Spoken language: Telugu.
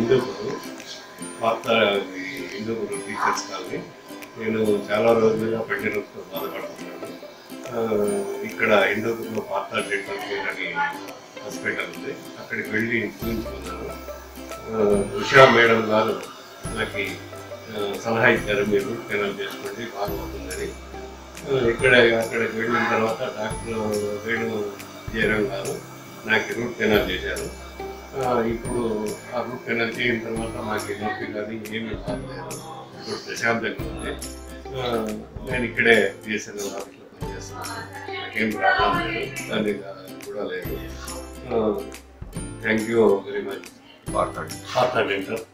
హిందూపురు పాత హిందూపురు టీచర్స్ కాలనీ నేను చాలా రోజులుగా పెళ్లి నొప్పితో బాధపడుతున్నాను ఆ, ఇక్కడ హిందూపురంలో పాత డెంటల్ కేర్ అని హాస్పిటల్ ఉంది అక్కడికి వెళ్ళి చూపించుకున్నాను ఆ, ఉషా మేడం గారు నాకు ఆ, సలహా ఇచ్చారు మీరు రూట్ కెనాల్ చేసుకోండి బాగుంటుందని ఆ, ఇక్కడ అక్కడికి వెళ్ళిన తర్వాత డాక్టర్ వేణు జయరాం గారు నాకు రూట్ కెనాల్ చేశారు ఆ, ఇప్పుడు ఆ రూట్ కెనాల్ చేయిన తర్వాత నాకు నొప్పి కానీ ఏమీ కాలేదు ఇప్పుడు ప్రశాంతంగా ఉంది ఆ, నేను ఇక్కడే బిఎస్ఎన్ఎల్ ఆఫీస్లో పనిచేస్తున్నాను నాకేం ప్రాబ్లం లేదు దాన్ని కూడా లేదు థ్యాంక్ యూ వెరీ మచ్ మాట్లాడండి పాత డెంటర్